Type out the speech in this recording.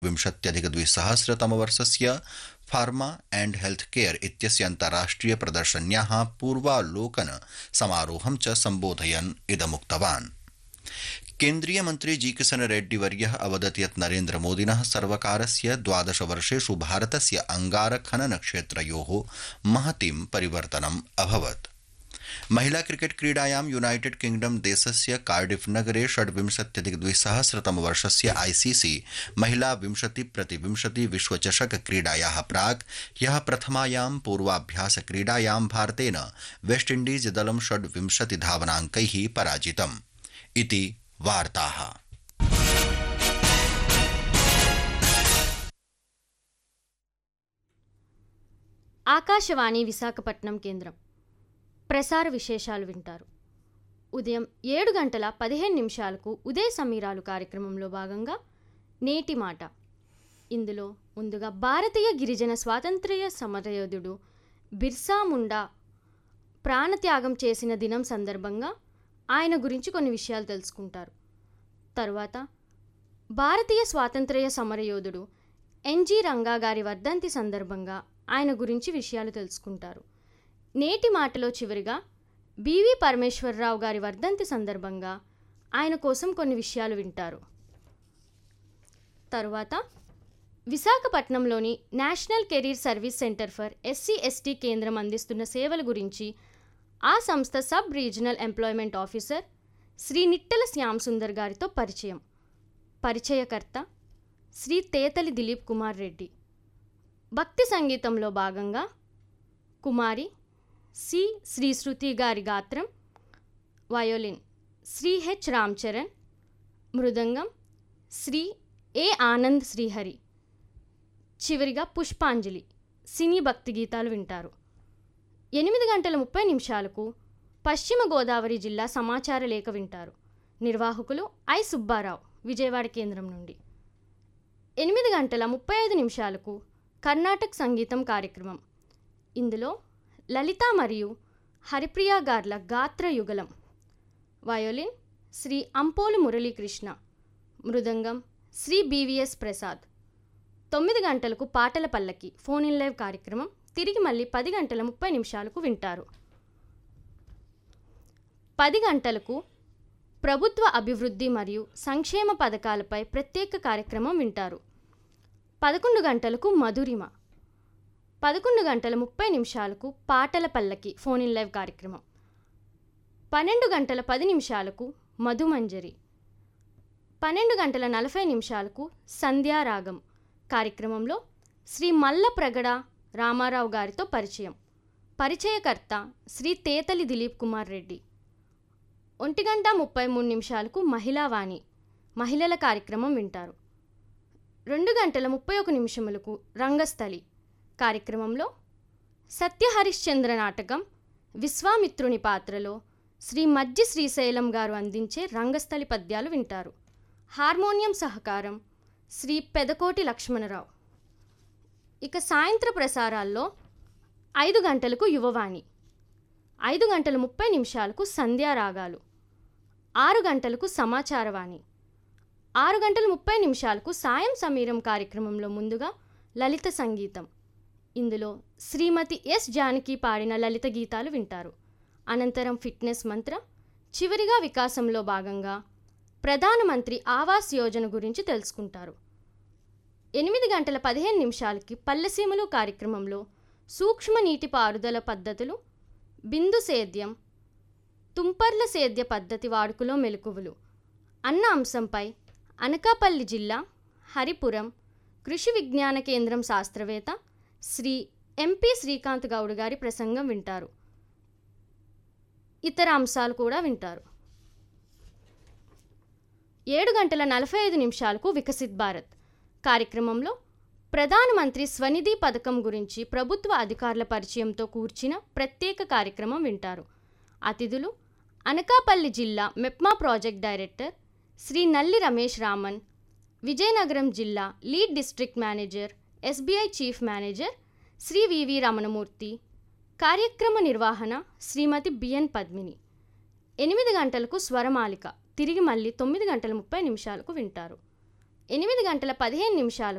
विंशत्यधिकद्विसहस्रतमवर्षस्य pharma and health care इत्यस्य अन्ताराष्ट्रिय प्रदर्शन्याः पूर्वालोकन समारोहं च सम्बोधयन् इदमुक्तवान् केन्द्रीय मन्त्री जी किशन रेड्डी वर्यः अवदत् यत् नरेन्द्रमोदिनः सर्वकारस्य द्वादश वर्षेषु भारतस्य अङ्गारखनन क्षेत्रयोः महतीं परिवर्तनम् अभवत् महिला क्रिकेट क्रीडायां यूनाइटेड किंगडम देशस्य कार्डिफ नगरे षड्विंशत्यधिक द्विसहस्रतमवर्षस्य आईसीसी महिला विंशति प्रतिविंशति विश्वचषक क्रीडायाः प्राक् ह्यः प्रथमायां पूर्वाभ्यास क्रीडायां भारतेन वेस्टइण्डीज दलं षड्विंशति धावनाङ्कैः पराजितम् इति वार्ताः ఆకాశవాణి విశాఖపట్నం కేంద్రం ప్రసార విశేషాలు వింటారు ఉదయం ఏడు గంటల పదిహేను నిమిషాలకు ఉదయ సమీరాలు కార్యక్రమంలో భాగంగా నేటి మాట ఇందులో ముందుగా భారతీయ గిరిజన స్వాతంత్ర్య సమరయోధుడు బిర్సా ముండా ప్రాణత్యాగం చేసిన దినం సందర్భంగా ఆయన గురించి కొన్ని విషయాలు తెలుసుకుంటారు తరువాత భారతీయ స్వాతంత్ర్య సమరయోధుడు ఎన్జి రంగా గారి వర్ధంతి సందర్భంగా ఆయన గురించి విషయాలు తెలుసుకుంటారు నేటి మాటలో చివరిగా బివి పరమేశ్వరరావు గారి వర్ధంతి సందర్భంగా ఆయన కోసం కొన్ని విషయాలు వింటారు తరువాత విశాఖపట్నంలోని national career service centre for SC ST కేంద్రం అందిస్తున్న సేవల గురించి ఆ సంస్థ sub regional employment officer Shri Nittela Shyam Sundar గారితో పరిచయం పరిచయకర్త శ్రీ తేతలి దిలీప్ కుమార్ రెడ్డి భక్తి సంగీతంలో భాగంగా కుమారి సి శ్రీ శృతి గారి గాత్రం వయోలిన్ శ్రీ హెచ్ రామ్ చరణ్ మృదంగం శ్రీ ఏ ఆనంద్ శ్రీహరి చివరిగా పుష్పాంజలి సినీ భక్తి గీతాలు వింటారు ఎనిమిది గంటల ముప్పై నిమిషాలకు పశ్చిమ గోదావరి జిల్లా సమాచార లేఖ వింటారు నిర్వాహకులు ఐ సుబ్బారావు విజయవాడ కేంద్రం నుండి ఎనిమిది గంటల ముప్పై ఐదు నిమిషాలకు కర్ణాటక సంగీతం కార్యక్రమం ఇందులో లలిత మరియు హరిప్రియ గార్ల గాత్ర యుగలం వయోలిన్ శ్రీ అంపోలు మురళీకృష్ణ మృదంగం శ్రీ బీవీఎస్ ప్రసాద్ తొమ్మిది గంటలకు పాటల పల్లకి ఫోన్ ఇన్ లైవ్ కార్యక్రమం తిరిగి మళ్ళీ పది గంటల ముప్పై నిమిషాలకు వింటారు పది గంటలకు ప్రభుత్వ అభివృద్ధి మరియు సంక్షేమ పథకాలపై ప్రత్యేక కార్యక్రమం వింటారు పదకొండు గంటలకు మధురిమ పదకొండు గంటల ముప్పై నిమిషాలకు పాటల పల్లకి ఫోన్ ఇన్ లైవ్ కార్యక్రమం పన్నెండు గంటల పది నిమిషాలకు మధుమంజరి పన్నెండు గంటల నలభై నిమిషాలకు సంధ్యారాగం కార్యక్రమంలో శ్రీ మల్ల ప్రగడ రామారావు గారితో పరిచయం పరిచయకర్త శ్రీ తేతలి దిలీప్ కుమార్ రెడ్డి ఒంటి గంట ముప్పై మూడు నిమిషాలకు మహిళావాణి మహిళల కార్యక్రమం వింటారు రెండు గంటల ముప్పై ఒక నిమిషములకు రంగస్థలి కార్యక్రమంలో సత్యహరిశ్చంద్ర నాటకం విశ్వామిత్రుని పాత్రలో శ్రీ మజ్జి శ్రీశైలం గారు అందించే రంగస్థలి పద్యాలు వింటారు హార్మోనియం సహకారం శ్రీ పెదకోటి లక్ష్మణరావు ఇక సాయంత్ర ప్రసారాల్లో ఐదు గంటలకు యువవాణి ఐదు గంటల ముప్పై నిమిషాలకు సంధ్యారాగాలు ఆరు గంటలకు సమాచారవాణి ఆరు గంటల ముప్పై నిమిషాలకు సాయం సమీరం కార్యక్రమంలో ముందుగా లలిత సంగీతం ఇందులో శ్రీమతి ఎస్ జానకి పాడిన లలిత గీతాలు వింటారు అనంతరం ఫిట్నెస్ మంత్ర చివరిగా వికాసంలో భాగంగా ప్రధానమంత్రి ఆవాస్ యోజన గురించి తెలుసుకుంటారు ఎనిమిది గంటల పదిహేను నిమిషాలకి పల్లెసీమలు కార్యక్రమంలో సూక్ష్మ నీటిపారుదల పద్ధతులు బిందు సేద్యం తుంపర్ల సేద్య పద్ధతి వాడుకలో మెలకువలు అన్న అంశంపై అనకాపల్లి జిల్లా హరిపురం కృషి విజ్ఞాన కేంద్రం శాస్త్రవేత్త శ్రీ ఎంపీ శ్రీకాంత్ గౌడ్ గారి ప్రసంగం వింటారు ఇతర అంశాలు కూడా వింటారు ఏడు గంటల నలభై ఐదు నిమిషాలకు వికసిత్ భారత్ కార్యక్రమంలో ప్రధానమంత్రి స్వనిధి పథకం గురించి ప్రభుత్వ అధికారుల పరిచయంతో కూర్చిన ప్రత్యేక కార్యక్రమం వింటారు అతిథులు అనకాపల్లి జిల్లా మెప్మా ప్రాజెక్ట్ డైరెక్టర్ శ్రీ నల్లి రమేష్ రామన్ విజయనగరం జిల్లా lead district manager SBI chief manager Shri VV Ramanamurthy కార్యక్రమ నిర్వహణ శ్రీమతి బిఎన్ పద్మిని ఎనిమిది గంటలకు స్వరమాలిక తిరిగి మళ్ళీ తొమ్మిది గంటల ముప్పై నిమిషాలకు వింటారు ఎనిమిది గంటల పదిహేను నిమిషాలకు